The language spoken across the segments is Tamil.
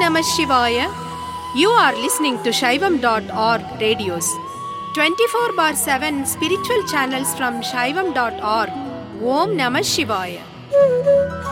Namah Shivaya. You are listening to Shaivam.org radios. 24 bar 7 spiritual channels from Shaivam.org. Om Namah Shivaya.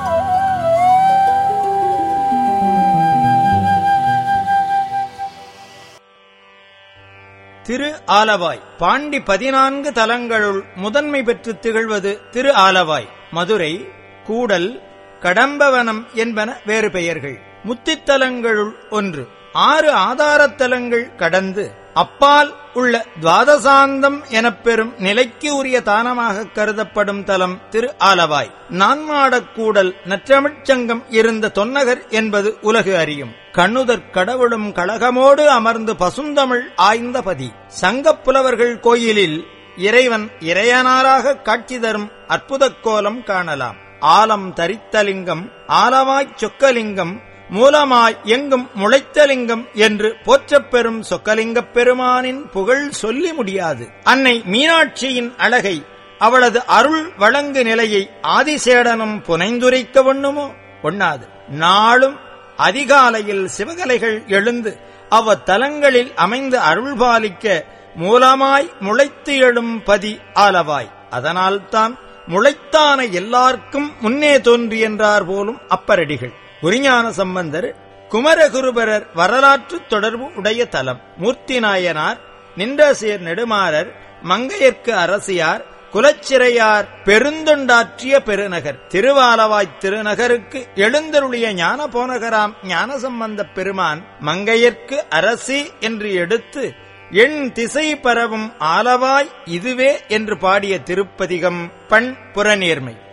திரு ஆலவாய் பாண்டி பதினான்கு தலங்களுள் முதன்மை பெற்று திகழ்வது திரு ஆலவாய் மதுரை கூடல் கடம்பவனம் என்பன வேறு பெயர்கள் முத்தித்தலங்களுள் ஒன்று ஆறு ஆதாரத்தலங்கள் கடந்து அப்பால் உள்ள துவாதசாந்தம் எனப்பெறும் நிலைக்கு உரிய தானமாக கருதப்படும் தலம் திரு ஆலவாய் நான்மாடக்கூடல் நற்றமிழ்ச்சங்கம் இருந்த தொன்னகர் என்பது உலகு அறியும் கண்ணுதற் கடவுளும் கழகமோடு அமர்ந்து பசுந்தமிழ் ஆய்ந்த பதி சங்கப் புலவர்கள் கோயிலில் இறைவன் இறையனாராக காட்சி தரும் அற்புதக் கோலம் காணலாம் ஆலம் தரித்தலிங்கம் ஆலமாய்ச் சொக்கலிங்கம் மூலமாய் எங்கும் முளைத்தலிங்கம் என்று போற்றப்பெறும் சொக்கலிங்கப் பெருமானின் புகழ் சொல்லி முடியாது அன்னை மீனாட்சியின் அழகை அவளது அருள் வழங்கு நிலையை ஆதிசேடனும் புனைந்துரைக்க ஒண்ணுமோ ஒண்ணாது நாளும் அதிகாலையில் சிவகலைகள் எழுந்து அவ்வத்தலங்களில் அமைந்து அருள்பாலிக்க மூலமாய் முளைத்து எழும் பதி ஆலவாய் அதனால்தான் முளைத்தான எல்லாருக்கும் முன்னே தோன்றி என்றார் போலும் அப்பரடிகள் குருஞான சம்பந்தர் குமரகுருபரர் வரலாற்று தொடர்பு உடைய தலம் மூர்த்தி நாயனார் நின்றசீர் நெடுமாறர் மங்கையர்க்கு அரசியார் குலச்சிறையார் பெருந்தொண்டாற்றிய பெருநகர் திருவாலவாய்த் திருநகருக்கு எழுந்தருளிய ஞான போனகராம் ஞானசம்பந்தப் பெருமான் மங்கையர்க்கு அரசி என்று எடுத்து எண் திசை பரவும் ஆலவாய் இதுவே என்று பாடிய திருப்பதிகம் பண் புறநேர்மை